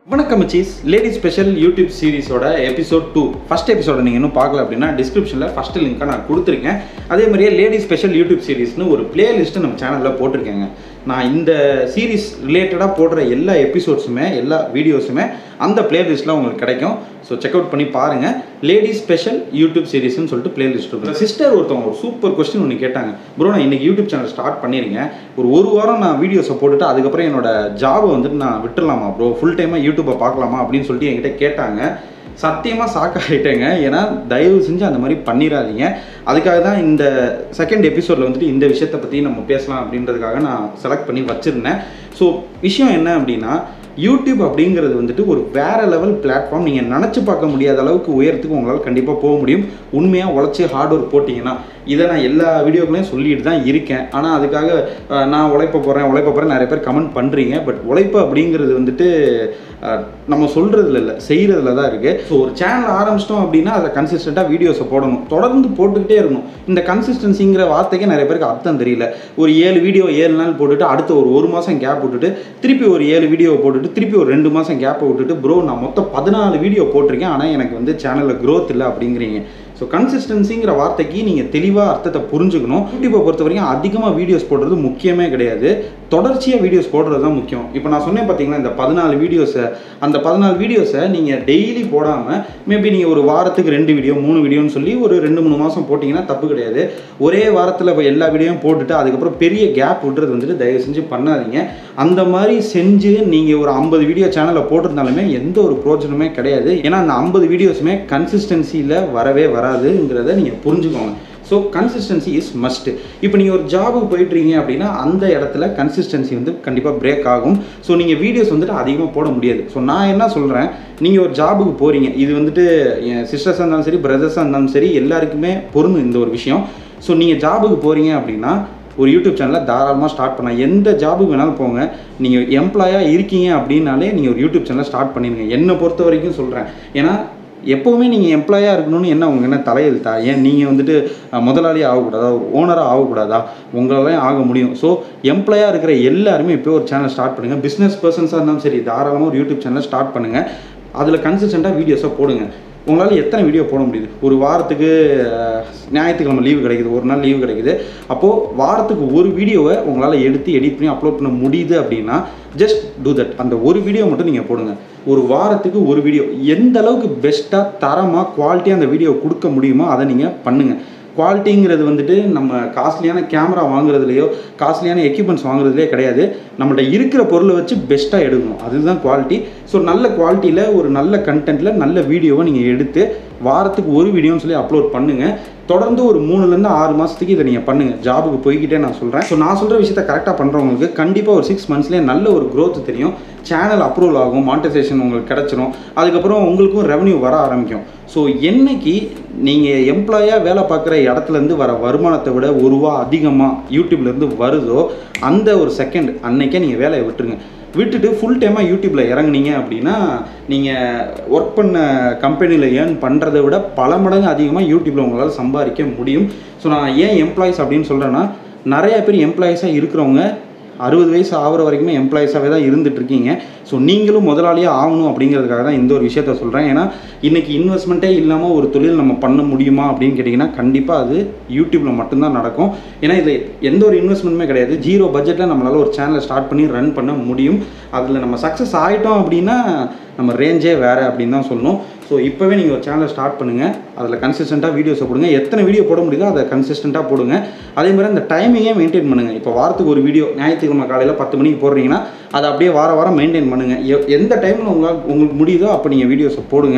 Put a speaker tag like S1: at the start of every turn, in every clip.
S1: வணக்கம் மச்சீஸ் lady special YouTube சீரிஸோட எபிசோட் டூ ஃபஸ்ட் எபிசோட நீங்கள் இன்னும் பார்க்கல அப்படின்னா டிஸ்கிரிப்ஷனில் ஃபஸ்ட் லிங்க்கை நான் கொடுத்துருக்கேன் அதே மாதிரியே லேடி ஸ்பெஷல் யூடியூப் சீரிஸ்னு ஒரு பிளேலிஸ்ட்டு நம்ம சேனலில் போட்டிருக்கேங்க நான் இந்த சீரிஸ் ரிலேட்டடாக போடுற எல்லா எபிசோட்ஸுமே எல்லா வீடியோஸுமே அந்த பிளேலிஸ்ட்டில் உங்களுக்கு கிடைக்கும் ஸோ செக் அவுட் பண்ணி பாருங்கள் லேடி ஸ்பெஷல் யூடியூப் சீரிஸ்னு சொல்லிட்டு பிளேலிஸ்ட் இருக்கும் சிஸ்டர் ஒருத்தவங்க ஒரு சூப்பர் கொஸ்டின் ஒன்று கேட்டாங்க ப்ரோ நான் இன்னைக்கு யூடியூப் சேனல் ஸ்டார்ட் பண்ணியிருக்கேன் ஒரு ஒரு வாரம் நான் வீடியோஸை போட்டுட்டு அதுக்கப்புறம் என்னோட ஜாபை வந்துட்டு நான் விட்டுடலாமா ப்ரோ ஃபுல் டைமாக யூடியூப்பை பார்க்கலாமா அப்படின்னு சொல்லிட்டு என்கிட்ட கேட்டாங்க சத்தியமாக ஷாக் ஆகிட்டேங்க ஏன்னா தயவு செஞ்சு அந்த மாதிரி பண்ணிடாதீங்க அதுக்காக தான் இந்த செகண்ட் எபிசோடில் வந்துட்டு இந்த விஷயத்தை பற்றி நம்ம பேசலாம் அப்படின்றதுக்காக நான் செலக்ட் பண்ணி வச்சுருந்தேன் ஸோ விஷயம் என்ன அப்படின்னா யூடியூப் அப்படிங்கிறது வந்துட்டு ஒரு வேற லெவல் பிளாட்ஃபார்ம் நீங்கள் நினச்சி பார்க்க முடியாத அளவுக்கு உயரத்துக்கு உங்களால் கண்டிப்பாக போக முடியும் உண்மையாக உழைச்சி ஹார்ட் ஒர்க் போட்டிங்கன்னா இதை நான் எல்லா வீடியோக்களையும் சொல்லிட்டு தான் இருக்கேன் ஆனால் அதுக்காக அஹ், நான் உழைப்ப போகிறேன் உழைப்ப போகிறேன் நிறைய பேர் கமெண்ட் பண்ணுறீங்க பட் உழைப்பு அப்படிங்கிறது வந்துட்டு அஹ், நம்ம சொல்கிறதுல இல்லை செய்கிறதுல தான் இருக்குது ஸோ ஒரு சேனல் ஆரம்பிச்சிட்டோம் அப்படின்னா அதை கன்சிஸ்டண்ட்டாக வீடியோஸை போடணும் தொடர்ந்து போட்டுக்கிட்டே இருக்கணும் இந்த கன்சிஸ்டன்சிங்கிற வார்த்தைக்கு நிறைய பேருக்கு அர்த்தம் தெரியல ஒரு ஏழு வீடியோ ஏழு நாள் போட்டுட்டு அடுத்த ஒரு ஒரு மாதம் கேப் விட்டுட்டு திருப்பி ஒரு ஏழு வீடியோ போட்டுட்டு திருப்பி ஒரு ரெண்டு மாதம் கேப்பை விட்டுட்டு ப்ரோ நான் மொத்தம் பதினாலு வீடியோ போட்டிருக்கேன் ஆனால் எனக்கு வந்து சேனலில் growth இல்லை அப்படிங்கிறீங்க ஸோ கன்சிஸ்டன்சிங்கிற வார்த்தைக்கு நீங்கள் தெளிவாக அர்த்தத்தை புரிஞ்சுக்கணும் யூடியூப்பை பொறுத்த வரைக்கும் அதிகமாக வீடியோஸ் போடுறது முக்கியமே கிடையாது தொடர்ச்சியாக வீடியோஸ் போடுறது தான் முக்கியம் இப்போ நான் சொன்னேன் பார்த்தீங்களா இந்த பதினாலு வீடியோஸை அந்த பதினாலு வீடியோஸை நீங்கள் டெய்லி போடாமல் மேபி நீங்கள் ஒரு வாரத்துக்கு ரெண்டு வீடியோ மூணு வீடியோன்னு சொல்லி ஒரு ரெண்டு மூணு மாதம் போட்டிங்கன்னா தப்பு கிடையாது ஒரே வாரத்தில் இப்போ எல்லா வீடியோவும் போட்டுட்டு அதுக்கப்புறம் பெரிய கேப் விட்டுறது வந்துட்டு தயவு செஞ்சு பண்ணாதீங்க அந்த மாதிரி செஞ்சு நீங்கள் ஒரு ஐம்பது வீடியோ சேனலில் போட்டிருந்தாலுமே எந்த ஒரு பிரோஜனமே கிடையாது ஏன்னா அந்த ஐம்பது வீடியோஸுமே கன்சிஸ்டன்சியில் வரவே வராதுங்கிறத நீங்கள் புரிஞ்சுக்கோங்க ஸோ கன்சிஸ்டன்சி இஸ் மஸ்ட் இப்போ நீங்கள் ஒரு ஜாபுக்கு போயிட்டுறீங்க அப்படின்னா அந்த இடத்துல கன்சிஸ்டன்சி வந்து கண்டிப்பாக பிரேக் ஆகும் ஸோ நீங்கள் வீடியோஸ் வந்துட்டு அதிகமாக போட முடியாது ஸோ நான் என்ன சொல்கிறேன் நீங்கள் ஒரு ஜாபுக்கு போகிறீங்க இது வந்துட்டு என் சிஸ்டர்ஸாக இருந்தாலும் சரி பிரதர்ஸாக இருந்தாலும் சரி எல்லாருக்குமே பொருந்தும் இந்த ஒரு விஷயம் ஸோ நீங்கள் ஜாபுக்கு போகிறீங்க அப்படின்னா ஒரு யூடியூப் சேனலை தாராளமாக ஸ்டார்ட் பண்ணலாம் எந்த ஜாபுக்கு வேணாலும் போங்க நீங்கள் எம்ப்ளாயாக இருக்கீங்க அப்படின்னாலே நீங்கள் ஒரு யூடியூப் சேனலை ஸ்டார்ட் பண்ணிடுங்க என்னை பொறுத்த வரைக்கும் சொல்கிறேன் ஏன்னா எப்போவுமே நீங்கள் எம்ப்ளாயாக இருக்கணும்னு என்ன உங்க என்ன தலையெழுத்தா ஏன் நீங்கள் வந்துட்டு அஹ், முதலாளியாக ஆகக்கூடாதா ஒரு ஓனராக ஆகக்கூடாதா உங்களாலையும் ஆக முடியும் ஸோ எம்ப்ளாயாக இருக்கிற எல்லாருமே இப்போ ஒரு சேனல் ஸ்டார்ட் பண்ணுங்கள் பிஸ்னஸ் பர்சன்ஸாக இருந்தாலும் சரி தாராளமாக ஒரு யூடியூப் சேனலை ஸ்டார்ட் பண்ணுங்கள் அதில் கன்சிஸ்டண்ட்டாக வீடியோஸை போடுங்க உங்களால் எத்தனை வீடியோ போட முடியுது ஒரு வாரத்துக்கு அஹ், ஞாயிற்றுக்கிழமை லீவு கிடைக்குது ஒரு நாள் லீவு கிடைக்குது அப்போது வாரத்துக்கு ஒரு வீடியோவை உங்களால் எடுத்து எடிட் பண்ணி அப்லோட் பண்ண முடியுது அப்படின்னா ஜஸ்ட் டூ தட் அந்த ஒரு வீடியோ மட்டும் நீங்கள் போடுங்க ஒரு வாரத்துக்கு ஒரு வீடியோ எந்த அளவுக்கு பெஸ்ட்டாக தரமாக குவாலிட்டியாக அந்த வீடியோ கொடுக்க முடியுமோ அதை நீங்கள் பண்ணுங்கள் குவாலிட்டிங்கிறது வந்துட்டு நம்ம காஸ்ட்லியான கேமரா வாங்குறதுலையோ காஸ்ட்லியான எக்யூப்மெண்ட்ஸ் வாங்குறதுலையோ கிடையாது நம்மள்ட்ட இருக்கிற பொருளை வச்சு பெஸ்ட்டாக எடுக்கணும் அதுதான் குவாலிட்டி ஸோ நல்ல குவாலிட்டியில் ஒரு நல்ல கண்டென்ட்டில் நல்ல வீடியோவை நீங்கள் எடுத்து வாரத்துக்கு ஒரு வீடியோன்னு சொல்லி அப்லோட் பண்ணுங்கள் தொடர்ந்து ஒரு மூணுலேருந்து ஆறு மாதத்துக்கு இதை நீங்கள் பண்ணுங்கள் ஜாபுக்கு போய்கிட்டே நான் சொல்கிறேன் ஸோ நான் சொல்கிற விஷயத்த கரெக்டாக பண்ணுறவங்களுக்கு கண்டிப்பாக ஒரு சிக்ஸ் மந்த்ஸ்லேயே நல்ல ஒரு growth தெரியும் சேனல் அப்ரூவல் ஆகும் மானிட்டைசேஷன் உங்களுக்கு கிடச்சிரும் அதுக்கப்புறம் உங்களுக்கும் ரெவன்யூ வர ஆரம்பிக்கும் ஸோ என்னைக்கு நீங்கள் எம்ப்ளாயாக வேலை பார்க்குற இடத்துலேருந்து வர வருமானத்தை விட ஒரு ரூபா அதிகமாக யூடியூப்லேருந்து வருதோ அந்த ஒரு செகண்ட் அன்னைக்கே நீங்கள் வேலையை விட்டுருங்க விட்டுட்டு ஃபுல் டைமாக யூடியூப்பில் இறங்குனீங்க அப்படின்னா நீங்கள் ஒர்க் பண்ண கம்பெனியில் ஏர்ன் பண்ணுறதை விட பல மடங்கு அதிகமாக யூடியூப்பில் உங்களால் சம்பாதிக்க முடியும் ஸோ நான் ஏன் எம்ப்ளாயிஸ் அப்படின்னு சொல்கிறேன்னா நிறைய பேர் எம்ப்ளாயிஸாக இருக்கிறவங்க அறுபது வயசு ஆகிற வரைக்குமே எம்ப்ளாயிஸாகவே தான் இருந்துட்டு இருக்கீங்க ஸோ நீங்களும் முதலாளியாக ஆகணும் அப்படிங்கிறதுக்காக தான் இந்த ஒரு விஷயத்த சொல்கிறேன் ஏன்னா இன்றைக்கி இன்வெஸ்ட்மெண்ட்டே இல்லாமல் ஒரு தொழில் நம்ம பண்ண முடியுமா அப்படின்னு கேட்டிங்கன்னா கண்டிப்பாக அது யூடியூப்பில் மட்டும்தான் நடக்கும் ஏன்னா இது எந்த ஒரு இன்வெஸ்ட்மெண்ட்டுமே கிடையாது ஜீரோ பட்ஜெட்டில் நம்மளால் ஒரு சேனலை ஸ்டார்ட் பண்ணி ரன் பண்ண முடியும் அதில் நம்ம சக்ஸஸ் ஆகிட்டோம் அப்படின்னா நம்ம ரேஞ்சே வேறு அப்படின்னு தான் சொல்லணும் ஸோ இப்போவே நீங்கள் ஒரு சேனலை ஸ்டார்ட் பண்ணுங்கள் அதில் கன்சிஸ்டண்ட்டாக வீடியோஸை போடுங்க எத்தனை வீடியோ போட முடியுதோ அதை கன்சிஸ்டண்ட்டாக போடுங்க அதே மாதிரி அந்த டைமிங்கே மெயின்டைன் பண்ணுங்கள் இப்போ வாரத்துக்கு ஒரு வீடியோ ஞாயிற்றுக்கிழமை காலையில் பத்து மணிக்கு போடுறீங்கன்னா அதை அப்படியே வார வாரம் மெயின்டைன் பண்ணுங்கள் எ- எந்த டைமில் உங்களால் உங்களுக்கு முடியுதோ அப்போ நீங்கள் வீடியோஸை போடுங்க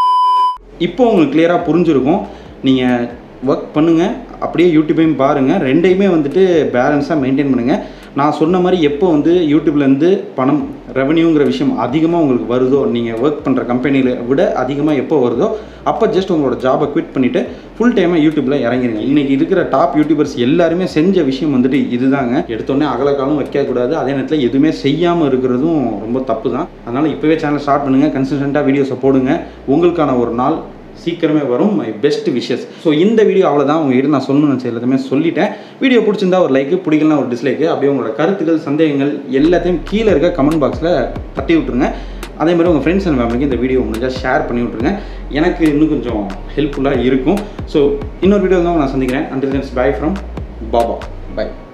S1: இப்போ உங்களுக்கு கிளியராக புரிஞ்சிருக்கும் நீங்கள் ஒர்க் பண்ணுங்கள் அப்படியே யூடியூப்பையும் பாருங்கள் ரெண்டையுமே வந்துட்டு பேலன்ஸாக மெயின்டைன் பண்ணுங்கள் நான் சொன்ன மாதிரி எப்போ வந்து யூடியூப்லேருந்து பணம் ரெவன்யூங்கிற விஷயம் அதிகமாக உங்களுக்கு வருதோ நீங்கள் ஒர்க் பண்ணுற கம்பெனியில் விட அதிகமாக எப்போ வருதோ அப்போ ஜஸ்ட் உங்களோட ஜாபை குவிட் பண்ணிவிட்டு ஃபுல் டைமாக யூடியூப்பில் இறங்கிருங்க இன்றைக்கி இருக்கிற டாப் யூடியூபர்ஸ் எல்லாருமே செஞ்ச விஷயம் வந்துட்டு இதுதாங்க எடுத்தோடனே அகலக்காலம் வைக்கக்கூடாது அதே நேரத்தில் எதுவுமே செய்யாமல் இருக்கிறதும் ரொம்ப தப்பு தான் அதனால் இப்போவே சேனல் ஸ்டார்ட் பண்ணுங்கள் கன்சிஸ்டண்ட்டாக வீடியோஸை போடுங்க உங்களுக்கான ஒரு நாள் சீக்கிரமே வரும் மை பெஸ்ட் விஷஸ் ஸோ இந்த வீடியோ அவ்வளோதான் உங்ககிட்ட நான் சொல்லணும்னு நினச்ச எல்லாத்தையுமே சொல்லிட்டேன் வீடியோ பிடிச்சிருந்தா ஒரு லைக்கு பிடிக்கலனா ஒரு டிஸ்லைக்கு அப்படியே உங்களோட கருத்துக்கள் சந்தேகங்கள் எல்லாத்தையும் கீழே இருக்க கமெண்ட் பாக்ஸில் தட்டி விட்டுருங்க அதே மாதிரி உங்கள் ஃப்ரெண்ட்ஸ் அண்ட் ஃபேமிலிக்கு இந்த வீடியோ முடிஞ்சால் ஷேர் பண்ணி விட்ருங்க எனக்கு இன்னும் கொஞ்சம் ஹெல்ப்ஃபுல்லாக இருக்கும் ஸோ இன்னொரு வீடியோ தான் நான் சந்திக்கிறேன் until then bye from Baba by